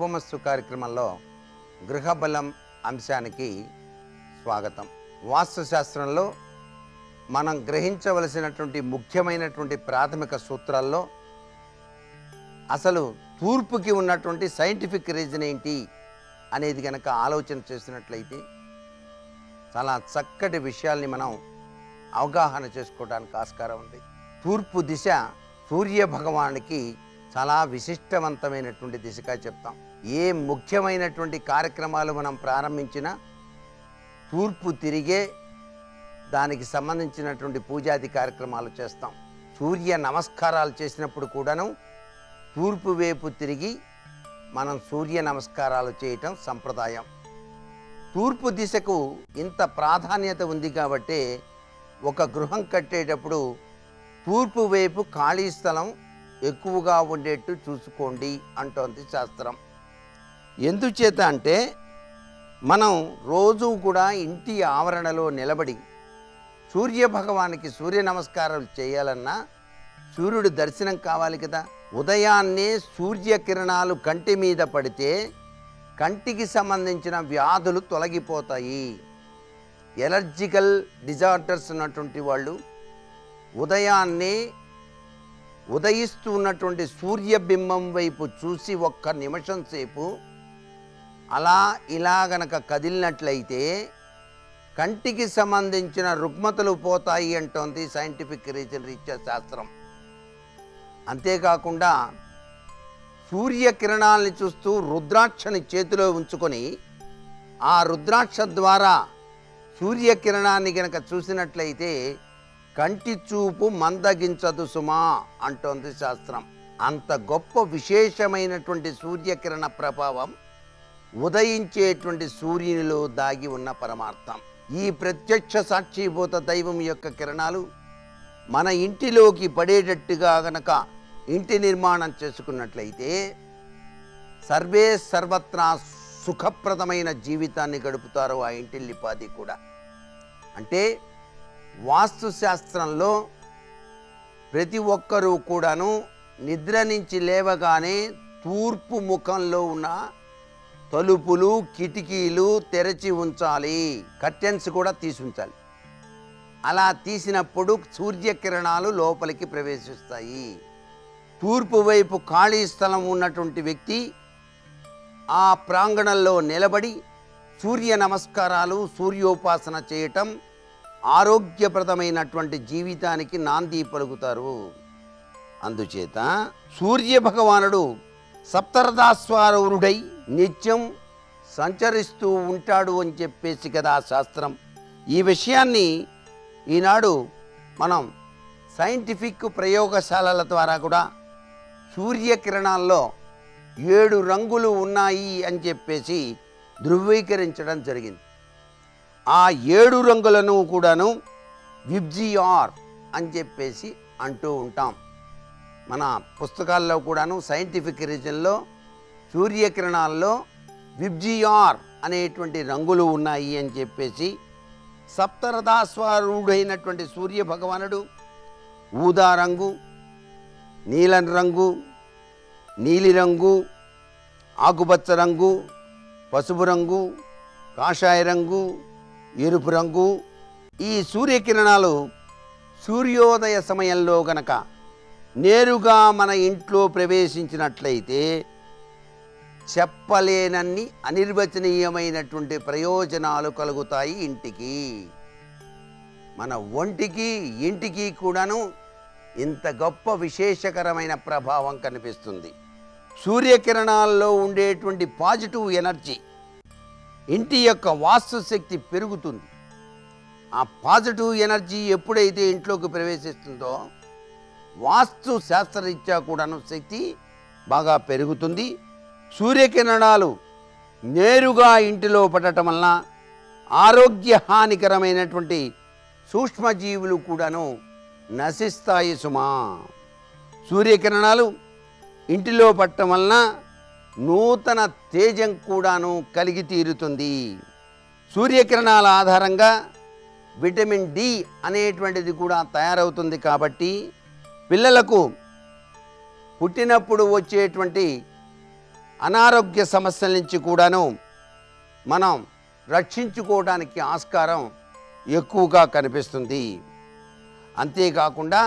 శుభమస్తు కార్యక్రమంలో గృహబలం అంశానికి స్వాగతం వాస్తుశాస్త్రంలో మనం గ్రహించవలసినటువంటి ముఖ్యమైనటువంటి ప్రాథమిక సూత్రాల్లో అసలు తూర్పుకి ఉన్నటువంటి సైంటిఫిక్ రీజన్ ఏంటి అనేది కనుక ఆలోచన చేసినట్లయితే చాలా చక్కటి విషయాల్ని మనం అవగాహన చేసుకోవడానికి ఆస్కారం ఉంది తూర్పు దిశ సూర్య భగవానికి చాలా విశిష్టవంతమైనటువంటి దిశగా చెప్తాం ఏ ముఖ్యమైనటువంటి కార్యక్రమాలు మనం ప్రారంభించినా తూర్పు తిరిగే దానికి సంబంధించినటువంటి పూజాది కార్యక్రమాలు చేస్తాం సూర్య నమస్కారాలు చేసినప్పుడు కూడాను తూర్పు వైపు తిరిగి మనం సూర్య నమస్కారాలు చేయటం సంప్రదాయం తూర్పు దిశకు ఇంత ప్రాధాన్యత ఉంది కాబట్టి ఒక గృహం కట్టేటప్పుడు తూర్పు వైపు ఖాళీ స్థలం ఎక్కువగా ఉండేట్టు చూసుకోండి అంటోంది శాస్త్రం ఎందుచేత అంటే మనం రోజు కూడా ఇంటి ఆవరణలో నిలబడి సూర్య భగవానికి సూర్య నమస్కారాలు చేయాలన్నా సూర్యుడు దర్శనం కావాలి కదా ఉదయాన్నే సూర్యకిరణాలు కంటి మీద పడితే కంటికి సంబంధించిన వ్యాధులు తొలగిపోతాయి ఎలర్జికల్ డిజార్డర్స్ ఉన్నటువంటి వాళ్ళు ఉదయాన్నే ఉదయిస్తూ ఉన్నటువంటి సూర్యబింబం వైపు చూసి ఒక్క నిమిషం సేపు అలా ఇలా గనక కదిలినట్లయితే కంటికి సంబంధించిన రుగ్మతలు పోతాయి అంటోంది సైంటిఫిక్ రీజన్ రీత్యా శాస్త్రం అంతేకాకుండా సూర్యకిరణాలని చూస్తూ రుద్రాక్షని చేతిలో ఉంచుకొని ఆ రుద్రాక్ష ద్వారా సూర్యకిరణాన్ని గనక చూసినట్లయితే కంటి చూపు మందగించదు సుమా అంటోంది శాస్త్రం అంత గొప్ప విశేషమైనటువంటి సూర్యకిరణ ప్రభావం ఉదయించేటువంటి సూర్యునిలో దాగి ఉన్న పరమార్థం ఈ ప్రత్యక్ష సాక్షిభూత దైవం యొక్క కిరణాలు మన ఇంటిలోకి పడేటట్టుగా గనక ఇంటి నిర్మాణం చేసుకున్నట్లయితే సర్వే సర్వత్రా సుఖప్రదమైన జీవితాన్ని గడుపుతారు ఆ ఇంటిల్లిపాది కూడా అంటే వాస్తుశాస్త్రంలో ప్రతి ఒక్కరూ కూడాను నిద్ర నుంచి లేవగానే తూర్పు ముఖంలో ఉన్న తలుపులు కిటికీలు తెరచి ఉంచాలి కర్టెన్స్ కూడా తీసి ఉంచాలి అలా తీసినప్పుడు సూర్యకిరణాలు లోపలికి ప్రవేశిస్తాయి తూర్పు వైపు ఖాళీ స్థలం ఉన్నటువంటి వ్యక్తి ఆ ప్రాంగణంలో నిలబడి సూర్య నమస్కారాలు సూర్యోపాసన చేయటం ఆరోగ్యప్రదమైనటువంటి జీవితానికి నాంది పలుకుతారు అందుచేత సూర్య భగవానుడు సప్తరథాస్వారూఢుడై నిత్యం సంచరిస్తూ ఉంటాడు అని చెప్పేసి కదా శాస్త్రం ఈ విషయాన్ని ఈనాడు మనం సైంటిఫిక్ ప్రయోగశాలల ద్వారా కూడా సూర్యకిరణాల్లో ఏడు రంగులు ఉన్నాయి అని చెప్పేసి ధృవీకరించడం జరిగింది ఆ ఏడు రంగులను కూడాను విబ్జిఆర్ అని చెప్పేసి అంటూ ఉంటాం మన పుస్తకాల్లో కూడాను సైంటిఫిక్ రీజన్లో సూర్యకిరణాల్లో విబ్జిఆర్ అనేటువంటి రంగులు ఉన్నాయి అని చెప్పేసి సప్తరథాస్వరుడైనటువంటి సూర్య భగవానుడు ఊదా రంగు నీలం రంగు నీలిరంగు ఆకుపచ్చ రంగు పసుపు రంగు కాషాయ రంగు ఎరుపు రంగు ఈ సూర్యకిరణాలు సూర్యోదయ సమయంలో గనక నేరుగా మన ఇంట్లో ప్రవేశించినట్లయితే చెప్పలేనన్ని అనిర్వచనీయమైనటువంటి ప్రయోజనాలు కలుగుతాయి ఇంటికి మన ఒంటికి ఇంటికి కూడాను ఇంత గొప్ప విశేషకరమైన ప్రభావం కనిపిస్తుంది సూర్యకిరణాల్లో ఉండేటువంటి పాజిటివ్ ఎనర్జీ ఇంటి యొక్క వాస్తు శక్తి పెరుగుతుంది ఆ పాజిటివ్ ఎనర్జీ ఎప్పుడైతే ఇంట్లోకి ప్రవేశిస్తుందో వాస్తు శాస్త్రరీత్యా కూడాను శక్తి బాగా పెరుగుతుంది సూర్యకిరణాలు నేరుగా ఇంటిలో పడటం వలన ఆరోగ్య హానికరమైనటువంటి సూక్ష్మజీవులు కూడాను నశిస్తాయి సుమా సూర్యకిరణాలు ఇంటిలో పట్టడం వలన నూతన తేజం కూడాను కలిగి తీరుతుంది సూర్యకిరణాల ఆధారంగా విటమిన్ డి అనేటువంటిది కూడా తయారవుతుంది కాబట్టి పిల్లలకు పుట్టినప్పుడు వచ్చేటువంటి అనారోగ్య సమస్యల నుంచి కూడాను మనం రక్షించుకోవడానికి ఆస్కారం ఎక్కువగా కనిపిస్తుంది అంతేకాకుండా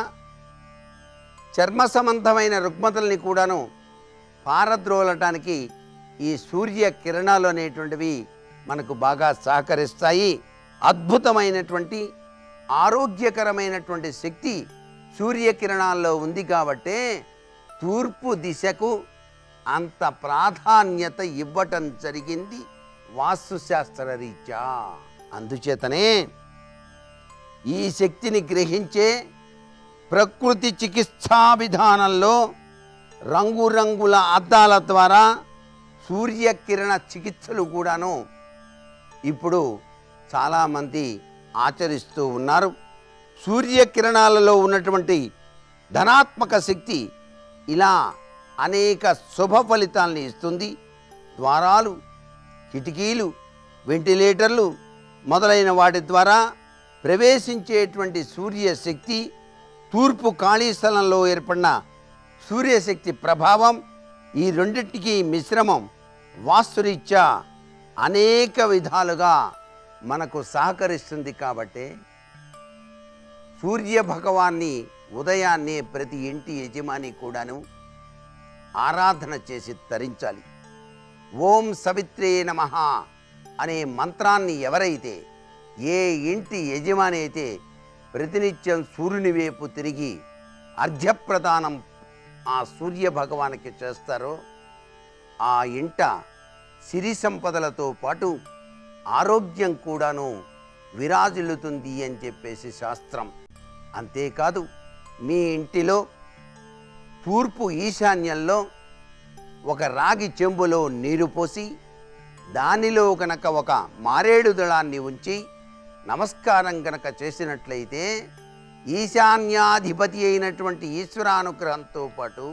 చర్మ సంబంధమైన రుగ్మతల్ని కూడాను పారద్రోలటానికి ఈ సూర్య కిరణాలు అనేటువంటివి మనకు బాగా సహకరిస్తాయి అద్భుతమైనటువంటి ఆరోగ్యకరమైనటువంటి శక్తి సూర్యకిరణాల్లో ఉంది కాబట్టే తూర్పు దిశకు అంత ప్రాధాన్యత ఇవ్వటం జరిగింది వాస్తుశాస్త్ర రీత్యా అందుచేతనే ఈ శక్తిని గ్రహించే ప్రకృతి చికిత్సా విధానంలో రంగురంగుల అద్దాల ద్వారా సూర్యకిరణ చికిత్సలు కూడాను ఇప్పుడు చాలామంది ఆచరిస్తూ ఉన్నారు సూర్యకిరణాలలో ఉన్నటువంటి ధనాత్మక శక్తి ఇలా అనేక శుభ ఫలితాలను ఇస్తుంది ద్వారాలు కిటికీలు వెంటిలేటర్లు మొదలైన వాటి ద్వారా ప్రవేశించేటువంటి సూర్యశక్తి తూర్పు ఖాళీ స్థలంలో ఏర్పడిన సూర్యశక్తి ప్రభావం ఈ రెండింటికి మిశ్రమం వాస్తురీత్యా అనేక విధాలుగా మనకు సహకరిస్తుంది కాబట్టే సూర్య భగవాన్ని ఉదయాన్నే ప్రతి ఇంటి యజమాని కూడాను ఆరాధన చేసి తరించాలి ఓం సవిత్రే నమ అనే మంత్రాన్ని ఎవరైతే ఏ ఇంటి యజమాని అయితే ప్రతినిత్యం సూర్యుని వైపు తిరిగి అర్ఘ్యప్రదానం ఆ సూర్య భగవానికి చేస్తారో ఆ ఇంట సిరి సంపదలతో పాటు ఆరోగ్యం కూడాను విరాజిల్లుతుంది అని చెప్పేసి శాస్త్రం అంతేకాదు మీ ఇంటిలో తూర్పు ఈశాన్యంలో ఒక రాగి చెంబులో నీరు పోసి దానిలో కనుక ఒక మారేడు దళాన్ని ఉంచి నమస్కారం కనుక చేసినట్లయితే ఈశాన్యాధిపతి అయినటువంటి ఈశ్వరానుగ్రహంతో పాటు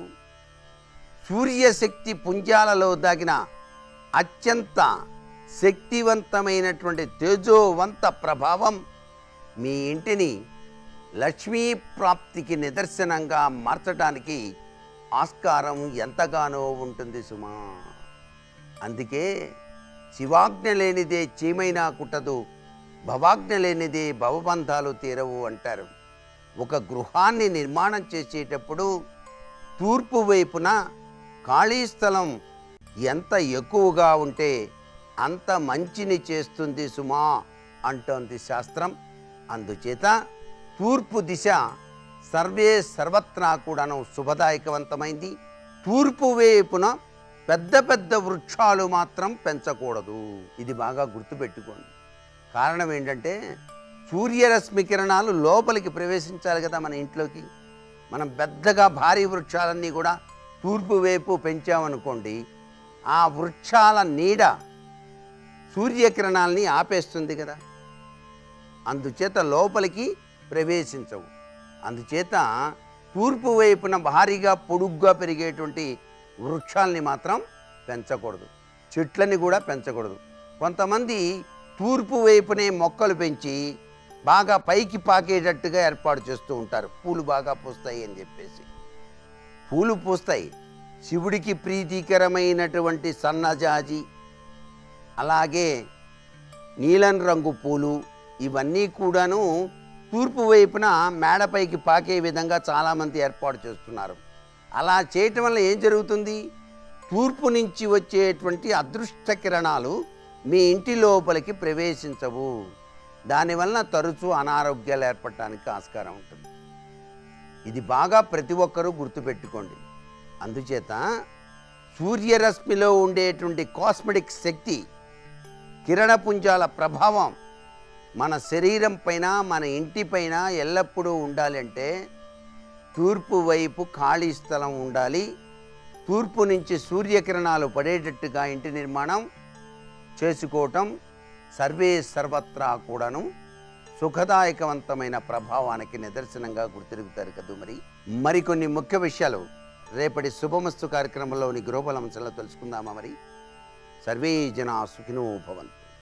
సూర్యశక్తి పుంజాలలో దాగిన అత్యంత శక్తివంతమైనటువంటి తేజోవంత ప్రభావం మీ ఇంటిని లక్ష్మీ ప్రాప్తికి నిదర్శనంగా మార్చడానికి ఆస్కారం ఎంతగానో ఉంటుంది సుమా అందుకే శివాజ్ఞ లేనిదే చీమైనా కుట్టదు భవాజ్ఞ లేనిదే భవబంధాలు తీరవు అంటారు ఒక గృహాన్ని నిర్మాణం చేసేటప్పుడు తూర్పు వైపున ఖాళీ స్థలం ఎంత ఎక్కువగా ఉంటే అంత మంచిని చేస్తుంది సుమా అంటోంది శాస్త్రం అందుచేత తూర్పు దిశ సర్వే సర్వత్రా కూడాను శుభదాయకవంతమైంది తూర్పు వైపున పెద్ద పెద్ద వృక్షాలు మాత్రం పెంచకూడదు ఇది బాగా గుర్తుపెట్టుకోండి కారణం ఏంటంటే సూర్యరశ్మి కిరణాలు లోపలికి ప్రవేశించాలి కదా మన ఇంట్లోకి మనం పెద్దగా భారీ వృక్షాలన్నీ కూడా తూర్పు వైపు పెంచామనుకోండి ఆ వృక్షాల నీడ సూర్యకిరణాల్ని ఆపేస్తుంది కదా అందుచేత లోపలికి ప్రవేశించవు అందుచేత తూర్పు వైపున భారీగా పొడుగ్గా పెరిగేటువంటి వృక్షాల్ని మాత్రం పెంచకూడదు చెట్లని కూడా పెంచకూడదు కొంతమంది తూర్పు వైపునే మొక్కలు పెంచి బాగా పైకి పాకేటట్టుగా ఏర్పాటు చేస్తూ ఉంటారు పూలు బాగా పూస్తాయి అని చెప్పేసి పూలు పూస్తాయి శివుడికి ప్రీతికరమైనటువంటి సన్నజాజి అలాగే నీలం రంగు పూలు ఇవన్నీ కూడాను తూర్పు వైపున మేడపైకి పాకే విధంగా చాలామంది ఏర్పాటు చేస్తున్నారు అలా చేయటం వల్ల ఏం జరుగుతుంది తూర్పు నుంచి వచ్చేటువంటి అదృష్ట కిరణాలు మీ ఇంటి లోపలికి ప్రవేశించవు దానివల్ల తరచూ అనారోగ్యాలు ఏర్పడటానికి ఆస్కారం ఉంటుంది ఇది బాగా ప్రతి ఒక్కరూ గుర్తుపెట్టుకోండి అందుచేత సూర్యరశ్మిలో ఉండేటువంటి కాస్మెటిక్ శక్తి కిరణపుంజాల ప్రభావం మన శరీరం పైన మన ఇంటి పైన ఎల్లప్పుడూ ఉండాలంటే తూర్పు వైపు ఖాళీ స్థలం ఉండాలి తూర్పు నుంచి సూర్యకిరణాలు పడేటట్టుగా ఇంటి నిర్మాణం చేసుకోవటం సర్వే సర్వత్రా కూడాను సుఖదాయకవంతమైన ప్రభావానికి నిదర్శనంగా గుర్తిరుగుతారు కదూ మరి మరికొన్ని ముఖ్య విషయాలు రేపటి శుభమస్తు కార్యక్రమంలోని గృహబలంశంలో తెలుసుకుందామా మరి సర్వే జనా సుఖినో భవంతు